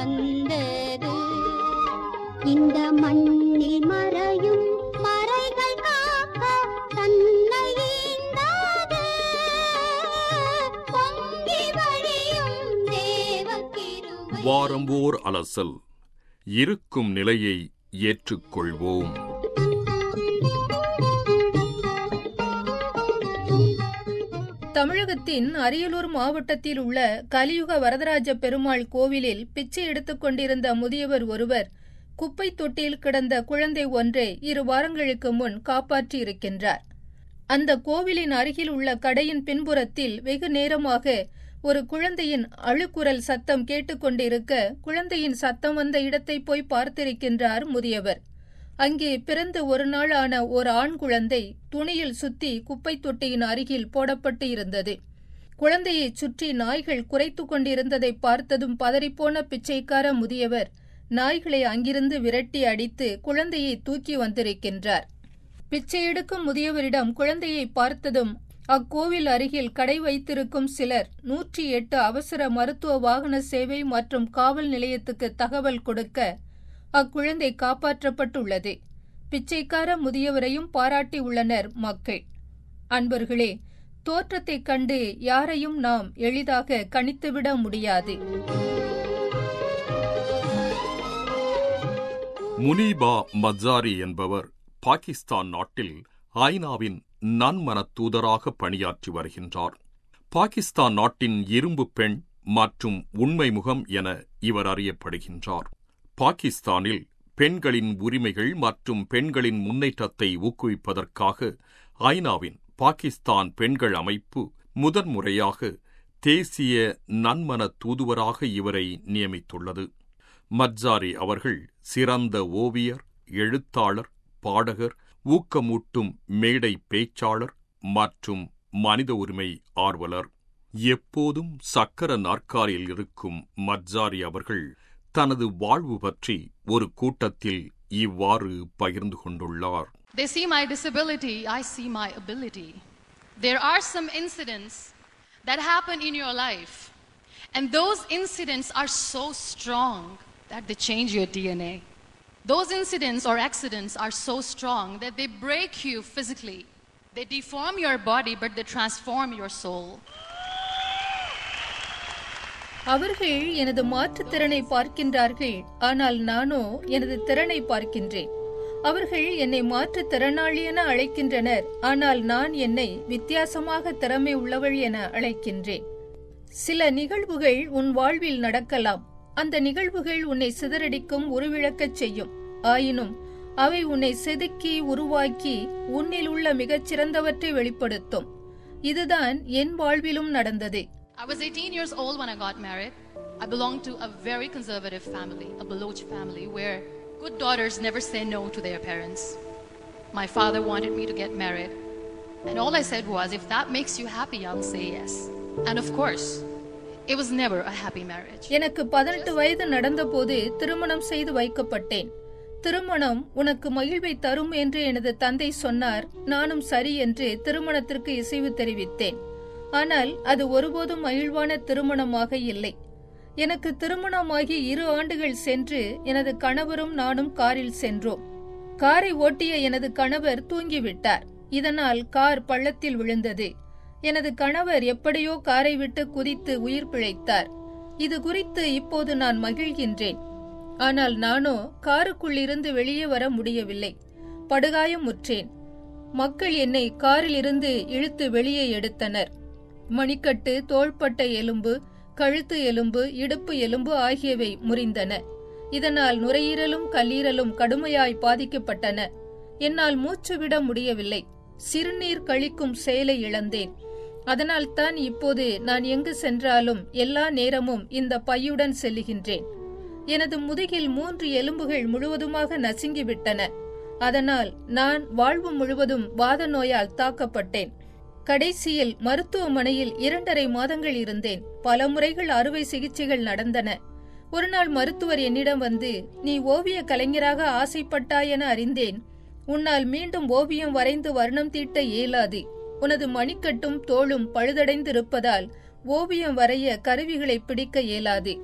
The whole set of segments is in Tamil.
வந்தது இந்த மண்ணில் மறையும் மறைகள் காக்க தன்னை ஈந்தது பொங்கி வழியும் தேவக்கிருபை வாரம் ஓர் அலசல் இருக்கும் நிலையை ஏற்றுக்கொள்வோம் தமிழகத்தின் அரியலூர் மாவட்டத்தில் உள்ள கலியுக வரதராஜ பெருமாள் கோவிலில் பிச்சை எடுத்துக் கொண்டிருந்த முதியவர் ஒருவர் குப்பை தொட்டியில் கிடந்த குழந்தை ஒன்றை இரு வாரங்களுக்கு முன் காப்பாற்றியிருக்கின்றார் அந்த கோவிலின் அருகில் உள்ள கடையின் பின்புறத்தில் வெகு நேரமாக ஒரு குழந்தையின் அழுக்குரல் சத்தம் கேட்டுக்கொண்டிருக்க குழந்தையின் சத்தம் வந்த இடத்தை போய் பார்த்திருக்கின்றார் முதியவர் அங்கே பிறந்து ஒரு நாள் ஆன ஒரு ஆண் குழந்தை துணியில் சுத்தி குப்பை தொட்டியின் அருகில் போடப்பட்டு இருந்தது குழந்தையைச் சுற்றி நாய்கள் குறைத்து கொண்டிருந்ததை பார்த்ததும் பதறிப்போன பிச்சைக்கார முதியவர் நாய்களை அங்கிருந்து விரட்டி அடித்து குழந்தையை தூக்கி வந்திருக்கின்றார் பிச்சை எடுக்கும் முதியவரிடம் குழந்தையை பார்த்ததும் அக்கோவில் அருகில் கடை வைத்திருக்கும் சிலர் நூற்றி எட்டு அவசர மருத்துவ வாகன சேவை மற்றும் காவல் நிலையத்துக்கு தகவல் கொடுக்க அக்குழந்தை காப்பாற்றப்பட்டுள்ளது பிச்சைக்கார முதியவரையும் பாராட்டி உள்ளனர் மக்கள் அன்பர்களே தோற்றத்தைக் கண்டு யாரையும் நாம் எளிதாக கணித்துவிட முடியாது முனீபா மஜாரி என்பவர் பாகிஸ்தான் நாட்டில் ஐநாவின் நன்மன தூதராக பணியாற்றி வருகின்றார் பாகிஸ்தான் நாட்டின் இரும்பு பெண் மற்றும் உண்மை முகம் என இவர் அறியப்படுகின்றார் பாகிஸ்தானில் பெண்களின் உரிமைகள் மற்றும் பெண்களின் முன்னேற்றத்தை ஊக்குவிப்பதற்காக ஐநாவின் பாகிஸ்தான் பெண்கள் அமைப்பு முதன்முறையாக தேசிய நன்மன தூதுவராக இவரை நியமித்துள்ளது மட்ஜாரி அவர்கள் சிறந்த ஓவியர் எழுத்தாளர் பாடகர் ஊக்கமூட்டும் மேடை பேச்சாளர் மற்றும் மனித உரிமை ஆர்வலர் எப்போதும் சக்கர நாற்காலியில் இருக்கும் மட்ஜாரி அவர்கள் தனது வாழ்வு பற்றி ஒரு கூட்டத்தில் இவ்வாறு பகிர்ந்து கொண்டுள்ளார் They see my disability, I see my ability. There are some incidents that happen in your life, and those incidents are so strong that they change your DNA. Those incidents or accidents are so strong that they break you physically. They deform your body, but they transform your soul. அவர்கள் எனது மாற்றுத்திறனை பார்க்கின்றார்கள் ஆனால் நானோ எனது திறனை பார்க்கின்றேன் அவர்கள் என்னை மாற்றுத்திறனாளி என அழைக்கின்றனர் ஆனால் நான் என்னை வித்தியாசமாக திறமை உள்ளவள் என அழைக்கின்றேன் சில நிகழ்வுகள் உன் வாழ்வில் நடக்கலாம் அந்த நிகழ்வுகள் உன்னை சிதறடிக்கும் உருவிழக்கச் செய்யும் ஆயினும் அவை உன்னை செதுக்கி உருவாக்கி உன்னில் உள்ள மிகச்சிறந்தவற்றை வெளிப்படுத்தும் இதுதான் என் வாழ்விலும் நடந்தது I was 18 years old when I got married. I belonged to a very conservative family, a Baloch family, where good daughters never say no to their parents. My father wanted me to get married. And all I said was, if that makes you happy, I'll say yes. And of course, it was never a happy marriage. எனக்கு பதினெட்டு வயது நடந்தபோது திருமணம் செய்து வைக்கப்பட்டேன் திருமணம் உனக்கு மகிழ்வை தரும் என்று எனது தந்தை சொன்னார் நானும் சரி என்று திருமணத்திற்கு இசைவு தெரிவித்தேன் ஆனால் அது ஒருபோதும் மகிழ்வான திருமணமாக இல்லை எனக்கு திருமணமாகி இரு ஆண்டுகள் சென்று எனது கணவரும் நானும் காரில் சென்றோம் காரை ஓட்டிய எனது கணவர் தூங்கிவிட்டார் இதனால் கார் பள்ளத்தில் விழுந்தது எனது கணவர் எப்படியோ காரை விட்டு குதித்து உயிர் பிழைத்தார் இது குறித்து இப்போது நான் மகிழ்கின்றேன் ஆனால் நானோ காருக்குள்ளிருந்து வெளியே வர முடியவில்லை படுகாயமுற்றேன் மக்கள் என்னை காரில் இருந்து இழுத்து வெளியே எடுத்தனர் மணிக்கட்டு தோள்பட்ட எலும்பு கழுத்து எலும்பு இடுப்பு எலும்பு ஆகியவை முறிந்தன இதனால் நுரையீரலும் கல்லீரலும் கடுமையாய் பாதிக்கப்பட்டன என்னால் மூச்சு விட முடியவில்லை சிறுநீர் கழிக்கும் செயலை இழந்தேன் அதனால் தான் இப்போது நான் எங்கு சென்றாலும் எல்லா நேரமும் இந்த பையுடன் செல்லுகின்றேன் எனது முதுகில் மூன்று எலும்புகள் முழுவதுமாக நசுங்கிவிட்டன அதனால் நான் வாழ்வு முழுவதும் வாத நோயால் தாக்கப்பட்டேன் கடைசியில் மருத்துவமனையில் இரண்டரை மாதங்கள் இருந்தேன் பல முறைகள் அறுவை சிகிச்சைகள் நடந்தன ஒரு நாள் மருத்துவர் என்னிடம் வந்து நீ ஓவிய கலைஞராக ஆசைப்பட்டாய் என அறிந்தேன் உன்னால் மீண்டும் ஓவியம் வரைந்து வர்ணம் தீட்ட இயலாது உனது மணிக்கட்டும் தோளும் பழுதடைந்து இருப்பதால் ஓவியம் வரைய கருவிகளை பிடிக்க இயலாது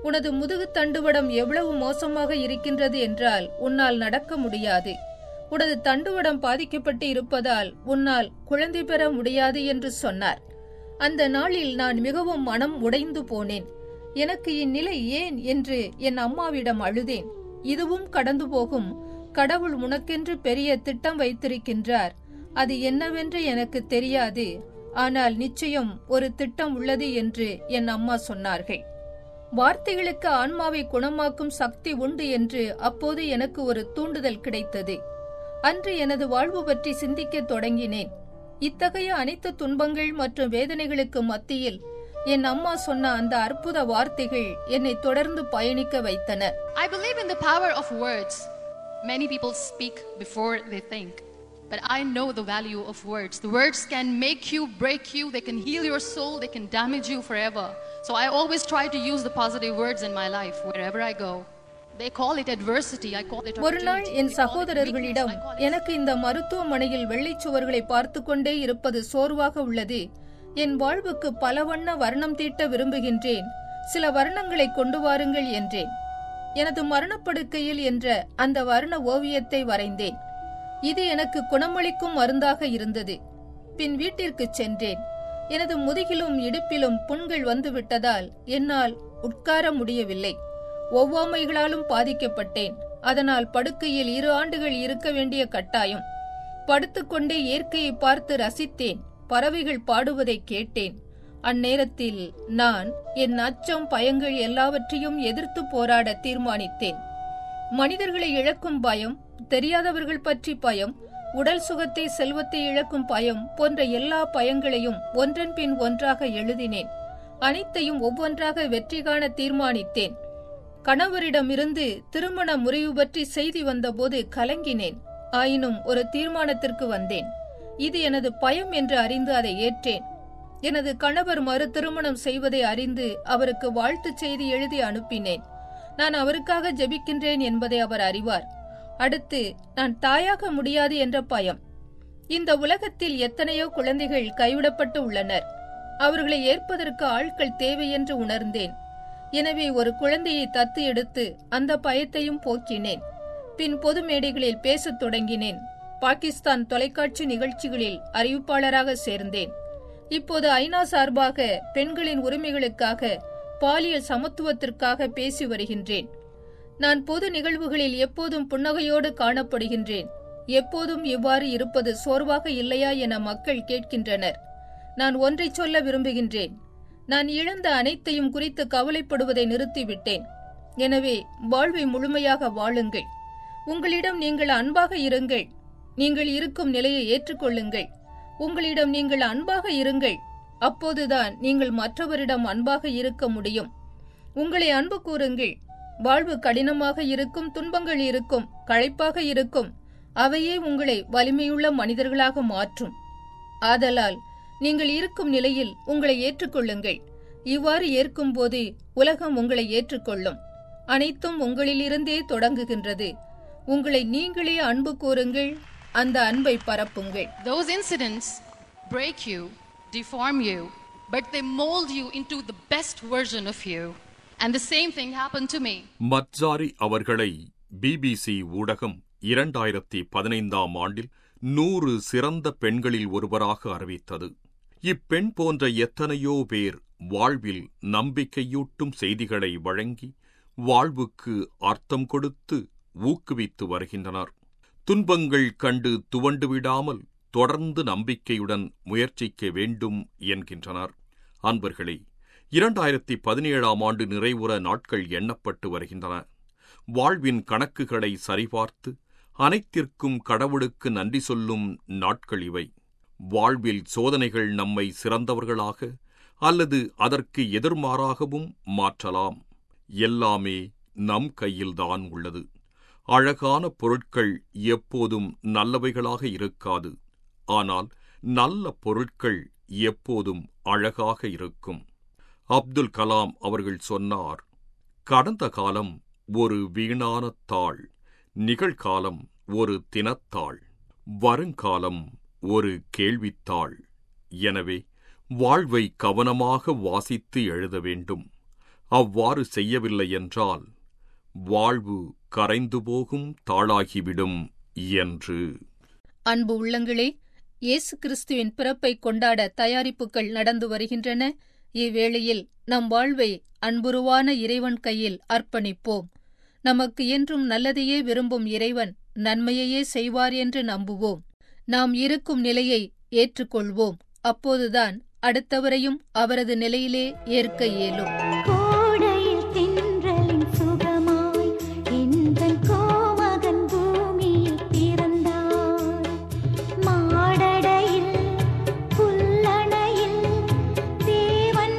உனது முதுகு தண்டுவடம் எவ்வளவு மோசமாக இருக்கின்றது என்றால் உன்னால் நடக்க முடியாது உனது தண்டுவடம் பாதிக்கப்பட்டு இருப்பதால் உன்னால் குழந்தை பெற முடியாது என்று சொன்னார் அந்த நாளில் நான் மிகவும் மனம் உடைந்து போனேன் எனக்கு இந்நிலை ஏன் என்று என் அம்மாவிடம் அழுதேன் இதுவும் கடந்து போகும் கடவுள் உனக்கென்று பெரிய திட்டம் வைத்திருக்கின்றார் அது என்னவென்று எனக்கு தெரியாது ஆனால் நிச்சயம் ஒரு திட்டம் உள்ளது என்று என் அம்மா சொன்னார்கள் வார்த்தைகளுக்கு ஆன்மாவை குணமாக்கும் சக்தி உண்டு என்று அப்போது எனக்கு ஒரு தூண்டுதல் கிடைத்தது அன்று எனது வாழ்வு பற்றி சிந்திக்கத் தொடங்கினேன் இத்தகைய அனைத்து துன்பங்கள் மற்றும் வேதனைகளுக்கு மத்தியில் என் அம்மா சொன்ன அந்த அற்புத வார்த்தைகள் என்னை தொடர்ந்து பயணிக்க வைத்தன I believe in the power of words. Many people speak before they think. But I know the value of words. The words can make you, break you, they can heal your soul, they can damage you forever. So I always try to use the positive words in my life wherever I go. They call it adversity, I call it ஒரு நாள் opportunity. N They call it சகோதரர்களிடம் weakness, I call it எனக்கு இந்த மருத்துவமனையில் வெள்ளைச் சுவர்களை பார்த்து கொண்டே இருப்பது சோர்வாக உள்ளது என் வாழ்வுக்கு பல வண்ண வர்ணம் தீட்ட விரும்புகின்றேன் சில வர்ணங்களை கொண்டு வாருங்கள் என்றேன் எனது மரணப்படுக்கையில் என்ற அந்த வர்ண ஓவியத்தை வரைந்தேன் இது எனக்கு குணமளிக்கும் மருந்தாக இருந்தது பின் வீட்டிற்குச் சென்றேன் எனது முதுகிலும் இடுப்பிலும் புண்கள் வந்துவிட்டதால் என்னால் உட்கார முடியவில்லை ஒவ்வாமைகளாலும் பாதிக்கப்பட்டேன் அதனால் படுக்கையில் இரு ஆண்டுகள் இருக்க வேண்டிய கட்டாயம் படுத்துக்கொண்டே இயற்கையை பார்த்து ரசித்தேன் பறவைகள் பாடுவதை கேட்டேன் அந்நேரத்தில் நான் என் அச்சம் பயங்கள் எல்லாவற்றையும் எதிர்த்து போராட தீர்மானித்தேன் மனிதர்களை இழக்கும் பயம் தெரியாதவர்கள் பற்றி பயம் உடல் சுகத்தை செல்வத்தை இழக்கும் பயம் போன்ற எல்லா பயங்களையும் ஒன்றன் பின் ஒன்றாக எழுதினேன் அனைத்தையும் ஒவ்வொன்றாக வெற்றி காண தீர்மானித்தேன் கணவரிடமிருந்து திருமண முறிவு பற்றி செய்தி வந்தபோது கலங்கினேன் ஆயினும் ஒரு தீர்மானத்திற்கு வந்தேன் இது எனது பயம் என்று அறிந்து அதை ஏற்றேன் எனது கணவர் மறு திருமணம் செய்வதை அறிந்து அவருக்கு வாழ்த்துச் செய்தி எழுதி அனுப்பினேன் நான் அவருக்காக ஜெபிக்கின்றேன் என்பதை அவர் அறிவார் அடுத்து நான் தாயாக முடியாது என்ற பயம் இந்த உலகத்தில் எத்தனையோ குழந்தைகள் கைவிடப்பட்டு உள்ளனர் அவர்களை ஏற்பதற்கு ஆட்கள் தேவை என்று உணர்ந்தேன் எனவே ஒரு குழந்தையை தத்து எடுத்து அந்த பயத்தையும் போக்கினேன் பின் பொது மேடைகளில் பேசத் தொடங்கினேன் பாகிஸ்தான் தொலைக்காட்சி நிகழ்ச்சிகளில் அறிவிப்பாளராக சேர்ந்தேன் இப்போது ஐநா சார்பாக பெண்களின் உரிமைகளுக்காக பாலியல் சமத்துவத்திற்காக பேசி வருகின்றேன் நான் பொது நிகழ்வுகளில் எப்போதும் புன்னகையோடு காணப்படுகின்றேன் எப்போதும் இவ்வாறு இருப்பது சோர்வாக இல்லையா என மக்கள் கேட்கின்றனர் நான் ஒன்றை சொல்ல விரும்புகின்றேன் நான் இழந்த அனைத்தையும் குறித்து கவலைப்படுவதை நிறுத்திவிட்டேன் எனவே வாழ்வை முழுமையாக வாழுங்கள் உங்களிடம் நீங்கள் அன்பாக இருங்கள் நீங்கள் இருக்கும் நிலையை ஏற்றுக்கொள்ளுங்கள் உங்களிடம் நீங்கள் அன்பாக இருங்கள் அப்போதுதான் நீங்கள் மற்றவரிடம் அன்பாக இருக்க முடியும் உங்களை அன்பு கூறுங்கள் வாழ்வு கடினமாக இருக்கும் துன்பங்கள் இருக்கும் களைப்பாக இருக்கும் அவையே உங்களை வலிமையுள்ள மனிதர்களாக மாற்றும் ஆதலால் நீங்கள் இருக்கும் நிலையில் உங்களை ஏற்றுக்கொள்ளுங்கள் இவ்வாறு ஏற்கும்போது உலகம் உங்களை ஏற்றுக்கொள்ளும் அனைத்தும் உங்களிலிருந்தே தொடங்குகின்றது உங்களை நீங்களே அன்பு கூறுங்கள் அந்த அன்பை பரப்புங்கள் Those incidents break you, deform you, but they mold you into the best version of you. And the same thing happened to me. மட்ஜாரி அவர்களை பிபிசி ஊடகம் இரண்டாயிரத்தி பதினைந்தாம் ஆண்டில் நூறு சிறந்த பெண்களில் ஒருவராக அறிவித்தது இப்பெண் போன்ற எத்தனையோ பேர் வாழ்வில் நம்பிக்கையூட்டும் செய்திகளை வழங்கி வாழ்வுக்கு அர்த்தம் கொடுத்து ஊக்குவித்து வருகின்றனர் துன்பங்கள் கண்டு துவண்டு விடாமல் தொடர்ந்து நம்பிக்கையுடன் முயற்சிக்க வேண்டும் என்கின்றனர் அன்பர்களே இரண்டாயிரத்தி பதினேழாம் ஆண்டு நிறைவுற நாட்கள் எண்ணப்பட்டு வருகின்றன வாழ்வின் கணக்குகளை சரிபார்த்து அனைத்திற்கும் கடவுளுக்கு நன்றி சொல்லும் நாட்கள் இவை வாழ்வில் சோதனைகள் நம்மை சிறந்தவர்களாக அல்லது அதற்கு எதிர்மாறாகவும் மாற்றலாம் எல்லாமே நம் கையில்தான் உள்ளது அழகான பொருட்கள் எப்போதும் நல்லவைகளாக இருக்காது ஆனால் நல்ல பொருட்கள் எப்போதும் அழகாக இருக்கும் அப்துல் கலாம் அவர்கள் சொன்னார் கடந்த காலம் ஒரு வீணான தாள் நிகழ்காலம் ஒரு தினத்தாள் வருங்காலம் ஒரு கேள்வித்தாள் எனவே வாழ்வை கவனமாக வாசித்து எழுத வேண்டும் அவ்வாறு செய்யவில்லை என்றால் வாழ்வு கரைந்து போகும் தாளாகிவிடும் என்று அன்பு உள்ளங்களே இயேசு கிறிஸ்துவின் பிறப்பை கொண்டாட தயாரிப்புகள் நடந்து வருகின்றன இவ்வேளையில் நம் வாழ்வை அன்புருவான இறைவன் கையில் அர்ப்பணிப்போம் நமக்கு என்றும் நல்லதையே விரும்பும் இறைவன் நன்மையையே செய்வார் என்று நம்புவோம் நாம் இருக்கும் நிலையை ஏற்றுக்கொள்வோம் அப்போதுதான் அடுத்தவரையும் அவரது நிலையிலே ஏற்க இயலும் கோடையில் தென்றலின் சுகமாய் எந்தன் கோமகன் பூமியில் பிறந்தார் மாடடையில் புல்லணையில் தேவன்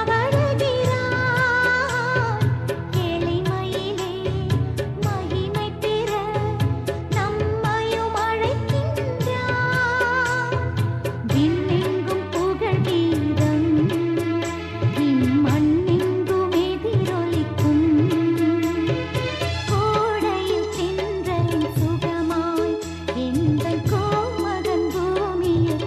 தவழுகிறார் எளிமையிலே மகிமை பெற நம்மையும் அழைக்கின்றார் விண்ணெங்கும் புகழ் கீதம் இம்மண்ணெங்கும் எதிரொலிக்கும் கோடையில் தென்றலின் சுகமாய் எங்கள் கோமகன் பூமியில்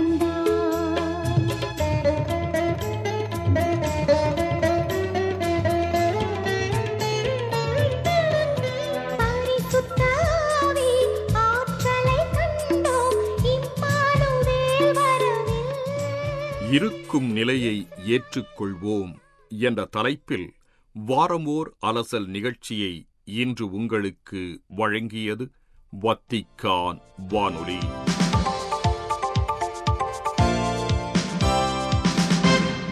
பிறந்தார் பரிசுத்த ஆவி ஆற்றலை கண்டோம் இம்மானுவேல் வரவில் இருக்கும் நிலையை ஏற்றுக்கொள்வோம் என்ற தலைப்பில் வாரமோர் அலசல் நிகழ்ச்சியை இன்று உங்களுக்கு வழங்கியது வத்திக்கான் வானொலி